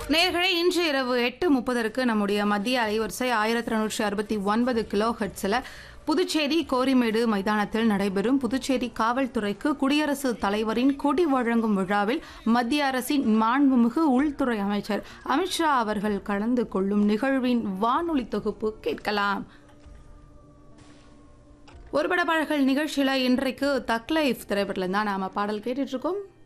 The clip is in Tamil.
நேர்களே இன்று இரவு எட்டு முப்பதற்கு நம்முடைய மத்திய அலைவரிசை ஆயிரத்தி இருநூற்றி அறுபத்தி ஒன்பது கிலோ ஹெட்ஸில் புதுச்சேரி கோரிமேடு மைதானத்தில் நடைபெறும் புதுச்சேரி காவல்துறைக்கு குடியரசுத் தலைவரின் கொடி வழங்கும் விழாவில் மத்திய அரசின் மாண்புமிகு உள்துறை அமைச்சர் அமித்ஷா அவர்கள் கலந்து கொள்ளும் நிகழ்வின் வானொலி தொகுப்பு கேட்கலாம் ஒருபட பாடல்கள் நிகழ்ச்சியில் இன்றைக்கு தக் லைஃப் திரைப்படத்தில் தான் நாம பாடல் கேட்டுட்டு இருக்கோம்